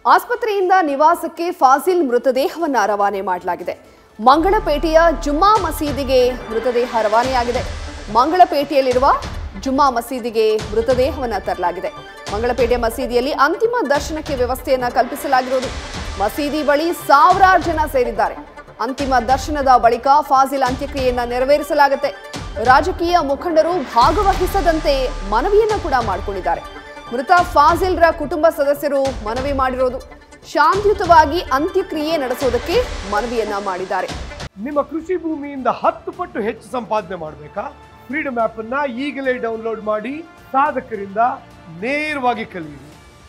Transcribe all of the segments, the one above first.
ಆಸ್ಪತ್ರೆಯಿಂದ ನಿವಾಸಕ್ಕೆ ಫಾಸಿಲ್ ಮೃತದೇಹವನ್ನು ರವಾನೆ ಮಾಡಲಾಗಿದೆ ಮಂಗಳಪೇಟೆಯ ಜುಮ್ಮಾ ಮಸೀದಿಗೆ ಮೃತದೇಹ ರವಾನೆಯಾಗಿದೆ ಮಂಗಳಪೇಟೆಯಲ್ಲಿರುವ ಜುಮ್ಮಾ ಮಸೀದಿಗೆ ಮೃತದೇಹವನ್ನು ತರಲಾಗಿದೆ ಮಂಗಳಪೇಟೆ ಮಸೀದಿಯಲ್ಲಿ ಅಂತಿಮ ದರ್ಶನಕ್ಕೆ ವ್ಯವಸ್ಥೆಯನ್ನ ಕಲ್ಪಿಸಲಾಗಿರುವುದು ಮಸೀದಿ ಬಳಿ ಸಾವಿರಾರು ಜನ ಸೇರಿದ್ದಾರೆ ಅಂತಿಮ ದರ್ಶನದ ಬಳಿಕ ಫಾಸಿಲ್ ಅಂತ್ಯಕ್ರಿಯೆಯನ್ನ ನೆರವೇರಿಸಲಾಗುತ್ತೆ ರಾಜಕೀಯ ಮುಖಂಡರು ಭಾಗವಹಿಸದಂತೆ ಮನವಿಯನ್ನ ಕೂಡ ಮಾಡಿಕೊಂಡಿದ್ದಾರೆ ಮೃತ ಫಾಜಿಲ್ರ ಕುಟುಂಬ ಸದಸ್ಯರು ಮನವಿ ಮಾಡಿರೋದು ಶಾಂತಿಯುತವಾಗಿ ಅಂತ್ಯಕ್ರಿಯೆ ನಡೆಸೋದಕ್ಕೆ ಮನವಿಯನ್ನ ಮಾಡಿದ್ದಾರೆ ನಿಮ್ಮ ಕೃಷಿ ಭೂಮಿಯಿಂದ ಹತ್ತು ಪಟ್ಟು ಹೆಚ್ಚು ಸಂಪಾದನೆ ಮಾಡಬೇಕಾ ಫ್ರೀಡಮ್ ಆಪ್ ಅನ್ನ ಈಗಲೇ ಡೌನ್ಲೋಡ್ ಮಾಡಿ ಸಾಧಕರಿಂದ ನೇರವಾಗಿ ಕಲಿಯಿರಿ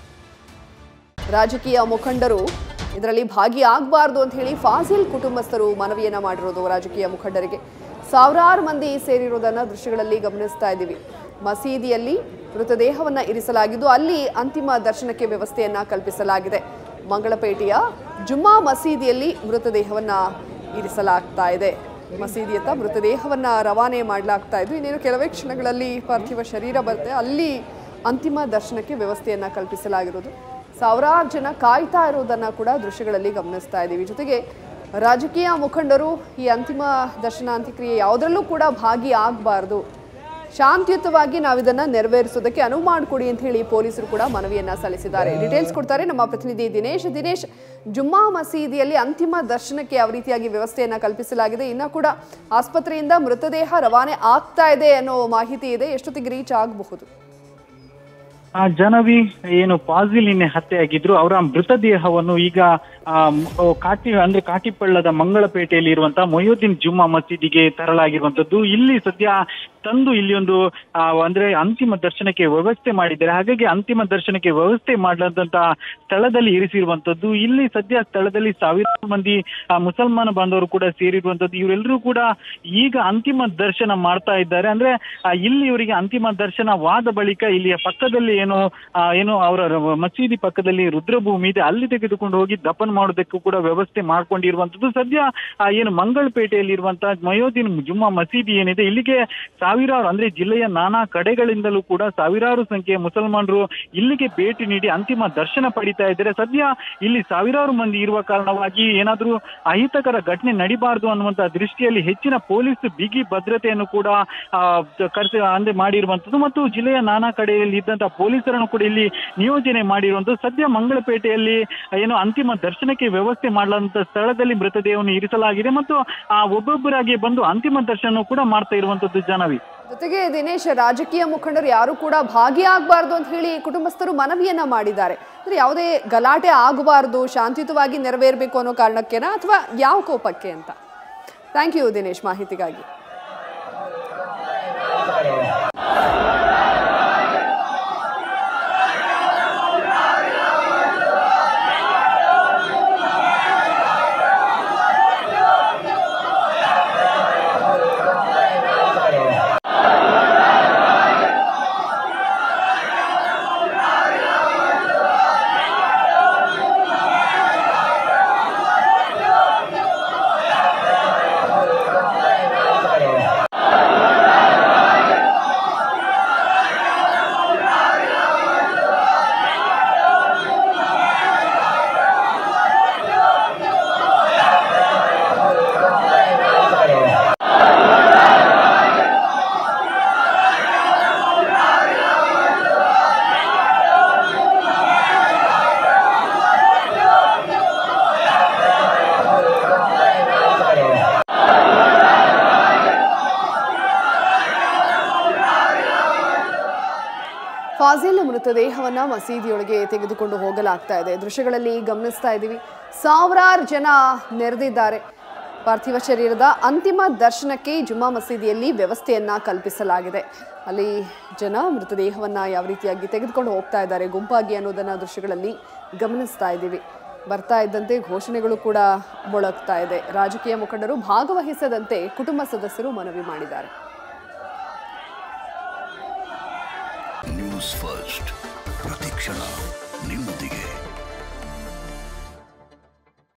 ರಾಜಕೀಯ ಮುಖಂಡರು ಇದರಲ್ಲಿ ಭಾಗಿಯಾಗಬಾರ್ದು ಅಂತ ಹೇಳಿ ಫಾಜಿಲ್ ಕುಟುಂಬಸ್ಥರು ಮನವಿಯನ್ನ ಮಾಡಿರೋದು ರಾಜಕೀಯ ಮುಖಂಡರಿಗೆ ಸಾವಿರಾರು ಮಂದಿ ಸೇರಿರೋದನ್ನ ದೃಶ್ಯಗಳಲ್ಲಿ ಗಮನಿಸ್ತಾ ಇದ್ದೀವಿ ಮಸೀದಿಯಲ್ಲಿ ಮೃತದೇಹವನ್ನ ಇರಿಸಲಾಗಿದ್ದು ಅಲ್ಲಿ ಅಂತಿಮ ದರ್ಶನಕ್ಕೆ ವ್ಯವಸ್ಥೆಯನ್ನ ಕಲ್ಪಿಸಲಾಗಿದೆ ಮಂಗಳಪೇಟೆಯ ಜುಮ್ಮಾ ಮಸೀದಿಯಲ್ಲಿ ಮೃತದೇಹವನ್ನ ಇರಿಸಲಾಗ್ತಾ ಇದೆ ಮಸೀದಿಯತ್ತ ಮೃತದೇಹವನ್ನ ರವಾನೆ ಮಾಡಲಾಗ್ತಾ ಇದ್ದು ಇನ್ನೇನು ಕೆಲವೇ ಕ್ಷಣಗಳಲ್ಲಿ ಪಾರ್ಥಿವ ಶರೀರ ಬರುತ್ತೆ ಅಲ್ಲಿ ಅಂತಿಮ ದರ್ಶನಕ್ಕೆ ವ್ಯವಸ್ಥೆಯನ್ನ ಕಲ್ಪಿಸಲಾಗಿರೋದು ಸಾವಿರಾರು ಜನ ಕಾಯ್ತಾ ಇರೋದನ್ನ ಕೂಡ ದೃಶ್ಯಗಳಲ್ಲಿ ಗಮನಿಸ್ತಾ ಇದ್ದೀವಿ ಜೊತೆಗೆ ರಾಜಕೀಯ ಮುಖಂಡರು ಈ ಅಂತಿಮ ದರ್ಶನ ಅಂತ್ಯಕ್ರಿಯೆ ಯಾವುದರಲ್ಲೂ ಕೂಡ ಭಾಗಿಯಾಗಬಾರ್ದು ಶಾಂತಿಯುತವಾಗಿ ನಾವಿದನ್ನ ನೆರವೇರಿಸೋದಕ್ಕೆ ಅನುವು ಮಾಡಿಕೊಡಿ ಅಂತ ಹೇಳಿ ಪೊಲೀಸರು ಕೂಡ ಮನವಿಯನ್ನ ಸಲ್ಲಿಸಿದ್ದಾರೆ ಡೀಟೇಲ್ಸ್ ಕೊಡ್ತಾರೆ ನಮ್ಮ ಪ್ರತಿನಿಧಿ ದಿನೇಶ್ ದಿನೇಶ್ ಜುಮ್ಮಾ ಮಸೀದಿಯಲ್ಲಿ ಅಂತಿಮ ದರ್ಶನಕ್ಕೆ ಯಾವ ರೀತಿಯಾಗಿ ವ್ಯವಸ್ಥೆಯನ್ನ ಕಲ್ಪಿಸಲಾಗಿದೆ ಇನ್ನ ಕೂಡ ಆಸ್ಪತ್ರೆಯಿಂದ ಮೃತದೇಹ ರವಾನೆ ಆಗ್ತಾ ಇದೆ ಅನ್ನೋ ಮಾಹಿತಿ ಇದೆ ಎಷ್ಟೊತ್ತಿಗೆ ರೀಚ್ ಆಗಬಹುದು ಆ ಜನವಿ ಏನು ಪಾಜಿಲ್ ನಿನ್ನೆ ಹತ್ಯೆಯಾಗಿದ್ರು ಅವರ ಮೃತದೇಹವನ್ನು ಈಗ ಆ, ಮ್- ಓ, ಕಾಟಿ ಅಂದ್ರೆ ಕಾಟಿಪಳ್ಳದ ಮಂಗಳಪೇಟೆಯಲ್ಲಿ ಇರುವಂತಹ ಮೊಯ್ಯುದ್ದೀನ್ ಜುಮ್ಮಾ ಮಸೀದಿಗೆ ತರಲಾಗಿರುವಂತದ್ದು ಇಲ್ಲಿ ಸದ್ಯ ತಂದು ಇಲ್ಲಿ ಒಂದು ಆ, ಅಂದ್ರೆ ಅಂತಿಮ ದರ್ಶನಕ್ಕೆ ವ್ಯವಸ್ಥೆ ಮಾಡಿದ್ದಾರೆ ಹಾಗಾಗಿ ಅಂತಿಮ ದರ್ಶನಕ್ಕೆ ವ್ಯವಸ್ಥೆ ಮಾಡಲಾದಂತಹ ಸ್ಥಳದಲ್ಲಿ ಇರಿಸಿರುವಂತದ್ದು ಇಲ್ಲಿ ಸದ್ಯ ಸ್ಥಳದಲ್ಲಿ ಸಾವಿರಾರು ಮಂದಿ ಆ, ಮುಸಲ್ಮಾನ ಬಾಂಧವರು ಕೂಡ ಸೇರಿರುವಂತದ್ದು ಇವರೆಲ್ಲರೂ ಕೂಡ ಈಗ ಅಂತಿಮ ದರ್ಶನ ಮಾಡ್ತಾ ಇದ್ದಾರೆ ಅಂದ್ರೆ ಆ, ಇಲ್ಲಿ ಇವರಿಗೆ ಅಂತಿಮ ದರ್ಶನವಾದ ಬಳಿಕ ಇಲ್ಲಿಯ ಪಕ್ಕದಲ್ಲಿ ಏನು ಆ, ಏನು ಅವರ ರ- ಮಸೀದಿ ಪಕ್ಕದಲ್ಲಿ ರುದ್ರಭೂಮಿ ಇದೆ ಅಲ್ಲಿ ತೆಗೆದುಕೊಂಡು ಹೋಗಿ ದಫನ್ ಮಾಡೋದಕ್ಕೂ ಕೂಡ ವ್ಯವಸ್ಥೆ ಮಾಡ್ಕೊಂಡಿರುವಂತದ್ದು ಸದ್ಯ ಆ, ಏನು ಮಂಗಳಪೇಟೆಯಲ್ಲಿ ಇರುವಂತಹ ಮಯೋದಿನ್ ಜುಮ್ಮಾ ಮಸೀದಿ ಏನಿದೆ ಇಲ್ಲಿಗೆ ಸಾವಿರಾರು ಅಂದ್ರೆ ಜಿಲ್ಲೆಯ ನಾನಾ ಕಡೆಗಳಿಂದಲೂ ಕೂಡ ಸಾವಿರಾರು ಸಂಖ್ಯೆಯ ಮುಸಲ್ಮಾನರು ಇಲ್ಲಿಗೆ ಭೇಟಿ ನೀಡಿ ಅಂತಿಮ ದರ್ಶನ ಪಡಿತಾ ಇದ್ದಾರೆ ಸದ್ಯ ಇಲ್ಲಿ ಸಾವಿರಾರು ಮಂದಿ ಇರುವ ಕಾರಣವಾಗಿ ಏನಾದ್ರೂ ಅಹಿತಕರ ಘಟನೆ ನಡಿಬಾರದು ಅನ್ನುವಂತ ದೃಷ್ಟಿಯಲ್ಲಿ ಹೆಚ್ಚಿನ ಪೊಲೀಸ್ ಬಿಗಿ ಭದ್ರತೆಯನ್ನು ಕೂಡ ಆ, ಕರ್ತ ಅಂದ್ರೆ ಮಾಡಿರುವಂತದ್ದು ಮತ್ತು ಜಿಲ್ಲೆಯ ನಾನಾ ಕಡೆಯಲ್ಲಿ ಇದ್ದಂತಹ ಪೊಲೀಸರನ್ನು ಕೂಡ ಇಲ್ಲಿ ನಿಯೋಜನೆ ಮಾಡಿರುವಂತದ್ದು ಸದ್ಯ ಮಂಗಳಪೇಟೆಯಲ್ಲಿ ಏನು ಅಂತಿಮ ದರ್ಶನಕ್ಕೆ ವ್ಯವಸ್ಥೆ ಮಾಡಲಾದಂತ ಸ್ಥಳದಲ್ಲಿ ಮೃತದೇಹವನ್ನು ಇರಿಸಲಾಗಿದೆ ಮತ್ತು ಆ ಒಬ್ಬೊಬ್ಬರಾಗಿ ಬಂದು ಅಂತಿಮ ದರ್ಶನ ಕೂಡ ಮಾಡ್ತಾ ಇರುವಂತದ್ದು ಜನವಿ ಜೊತೆಗೆ ದಿನೇಶ್ ರಾಜಕೀಯ ಮುಖಂಡರು ಯಾರು ಕೂಡ ಭಾಗಿಯಾಗಬಾರ್ದು ಅಂತ ಹೇಳಿ ಕುಟುಂಬಸ್ಥರು ಮನವಿಯನ್ನ ಮಾಡಿದ್ದಾರೆ ಅಂದ್ರೆ ಯಾವುದೇ ಗಲಾಟೆ ಆಗಬಾರ್ದು ಶಾಂತಿಯುತವಾಗಿ ನೆರವೇರಬೇಕು ಅನ್ನೋ ಕಾರಣಕ್ಕೆನಾ ಅಥವಾ ಯಾವ ಕೋಪಕ್ಕೆ ಅಂತ ಥ್ಯಾಂಕ್ ಯು ದಿನೇಶ್ ಮಾಹಿತಿಗಾಗಿ ಫಾಜಿಲ್ ಮೃತದೇಹವನ್ನ ಮಸೀದಿಯೊಳಗೆ ತೆಗೆದುಕೊಂಡು ಹೋಗಲಾಗ್ತಾ ಇದೆ ದೃಶ್ಯಗಳಲ್ಲಿ ಗಮನಿಸ್ತಾ ಇದ್ದೀವಿ ಸಾವಿರಾರು ಜನ ನೆರೆದಿದ್ದಾರೆ ಪಾರ್ಥಿವ ಶರೀರದ ಅಂತಿಮ ದರ್ಶನಕ್ಕೆ ಜುಮ್ಮಾ ಮಸೀದಿಯಲ್ಲಿ ವ್ಯವಸ್ಥೆಯನ್ನ ಕಲ್ಪಿಸಲಾಗಿದೆ ಅಲ್ಲಿ ಜನ ಮೃತದೇಹವನ್ನ ಯಾವ ರೀತಿಯಾಗಿ ತೆಗೆದುಕೊಂಡು ಹೋಗ್ತಾ ಇದ್ದಾರೆ ಗುಂಪಾಗಿ ಅನ್ನೋದನ್ನ ದೃಶ್ಯಗಳಲ್ಲಿ ಗಮನಿಸ್ತಾ ಇದ್ದೀವಿ ಬರ್ತಾ ಇದ್ದಂತೆ ಘೋಷಣೆಗಳು ಕೂಡ ಮೊಳಗ್ತಾ ಇದೆ ರಾಜಕೀಯ ಮುಖಂಡರು ಭಾಗವಹಿಸದಂತೆ ಕುಟುಂಬ ಸದಸ್ಯರು ಮನವಿ ಮಾಡಿದ್ದಾರೆ ನ್ಯೂಸ್ ಫಸ್ಟ್ ಪ್ರತಿಕ್ಷಣ ನಿಮ್ಮೊಂದಿಗೆ